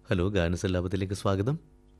Hello ഗാനസല്ലാപത്തിലേക്ക് സ്വാഗതം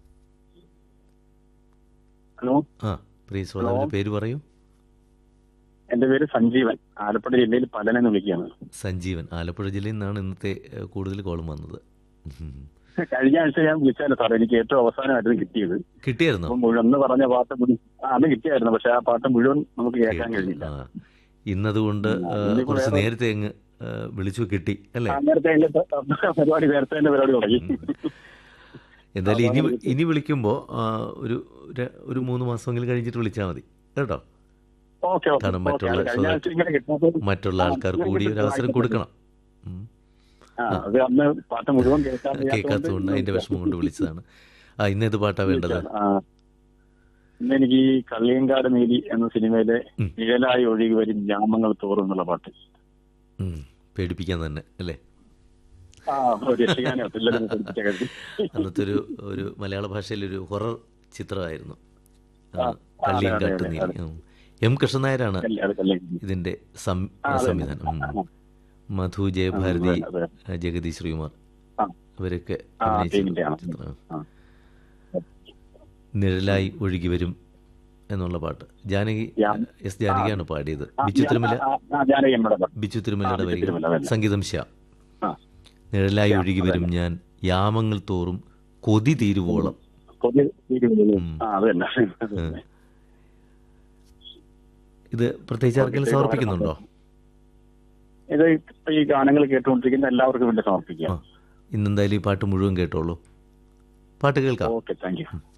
hello ആ പ്രിയ ശ്രോതാവിന്റെ പേര് പറയൂ എന്റെ പേര് സഞ്ജീവൻ ആലപ്പുഴ ജില്ലയിൽ പലനെന്ന് വിളിക്കുകയാണ് സഞ്ജീവൻ ആലപ്പുഴ ജില്ലയിൽ നിന്നാണ് ഇന്നത്തെ ഏഹ്, കൂടുതൽ കോളും വന്നത് ഉം. കഴിഞ്ഞ ആഴ്ച ഞാൻ വിളിച്ചാലോ സാർ എനിക്ക് ഏറ്റവും അവസാനമായിരുന്നു കിട്ടിയത് കിട്ടിയായിരുന്നോ അപ്പൊ മുഴുവൻ അന്ന് പറഞ്ഞ പാട്ട് മുഴുവൻ ആ, അന്ന് കിട്ടിയായിരുന്നു പക്ഷെ ആ പാട്ട് മുഴുവൻ നമുക്ക് കേൾക്കാൻ കഴിഞ്ഞില്ല ആ ഇന്നതുകൊണ്ട് ആ, ഏഹ്, ഇന്നിപ്പോ കുറച്ച് വേറെ- നേരത്തെ അങ്ങ് ഏഹ്, വിളിച്ചു കിട്ടി അല്ലേ ആ, നേരത്തെ അതിന്റെ പരിപാടി നേരത്തെ തന്നെ പരിപാടി തുടങ്ങി എന്തായാലും ഇനി അതാണ് ഇനി വിളിക്കുമ്പോൾ ഒരു ര- ഒരു മൂന്ന് മാസമെങ്കിലും കഴിഞ്ഞിട്ട് വിളിച്ചാൽ മതി കേട്ടോ ഓക്കെ ഓക്കെ കാരണം ഓക്കെ. മറ്റുള്ള അത് കഴിഞ്ഞ ആഴ്ച ഇങ്ങനെ കിട്ടാത്തത് മറ്റുള്ള ആ, ആൾക്കാർ ഇങ്ങനെ കൂടി ഒരു കിട്ടും. അവസരം കൊടുക്കണം ഉം. ആ അത് അന്ന് പാട്ട് മുഴുവൻ കേൾക്കാൻ കേൾക്കാത്തതുകൊണ്ട് അതിന്റെ വിഷമം കൊണ്ട് വിളിച്ചതാണ് ആ ഇന്ന് ഏത് പാട്ടാ വേണ്ടത് ആ. ഇന്ന് എനിക്ക് ഈ കള്ളിയങ്കാട് നീലി എന്ന സിനിമയിലെ ഉം. നിഴലായി ഒഴുകി വരും ഗ്രാമങ്ങൾ തോറും എന്നുള്ള പാട്ട് ഉം. പേടിപ്പിക്കാൻ തന്നെ അല്ലേ ആ ഒരു രക്ഷിക്കാനോ പിള്ളേരെ പഠിപ്പിച്ച കരുതി അന്നത്തെ ഒരു ഒരു മലയാള ഭാഷയിലൊരു ഹൊറർ ചിത്രമായിരുന്നു ആ, ആ, കള്ളിയങ്കാട്ട് അതെ, അതെ, നീലി അതെ. ഉം. എം കൃഷ്ണനായരാണ് കല്ല് അത് കല്ല് ഇതിന്റെ സം- ആ, അതെ. സംവിധാനം ഉം. ആ, മധു ജയഭാരതി ആ, അതെ, അതെ. ജഗദീഷ് ശ്രീകുമാർ ആ. ഇവരൊക്കെ ആ, അഭിനയിച്ച ടീമിന്റെ ആണ്. ചിത്രം. ആ. നിഴലായി ഒഴുകി വരും എന്നുള്ള പാട്ട് ജാനകി യാ- എസ് ജാനകിയാണ് പാടിയത് ആ, ബിച്ചു തിരുമല ആ, ആ, ജാനകി അമ്മയുടെ പാട്ട്. ബിച്ചു തിരുമലയുടെ ആ, ബിച്ചു വരികൾ തിരുമല, അതെ. സംഗീതം ശ്യാം ആ. നിഴലായി ശ്യാം, ഒഴുകി അതെ. വരും ഞാൻ യാമങ്ങൾ തോറും കൊതി തീരുവോളം കൊതി തീരുന്നത്. ഉം. ആ, അത് തന്നെ. അത് തന്നെ. ഇത് പ്രത്യേകിച്ച് ആർക്കെങ്കിലും ഓക്കേ, സമർപ്പിക്കുന്നുണ്ടോ ഇത് ഇപ്പൊ ഈ ഗാനങ്ങൾ കേട്ടുകൊണ്ടിരിക്കുന്ന എല്ലാവർക്കും വേണ്ടി സമർപ്പിക്കാം ആ ഇന്നെന്തായാലും ഈ പാട്ട് മുഴുവൻ കേട്ടോളൂ പാട്ട് കേൾക്കാം ഓക്കെ താങ്ക് യു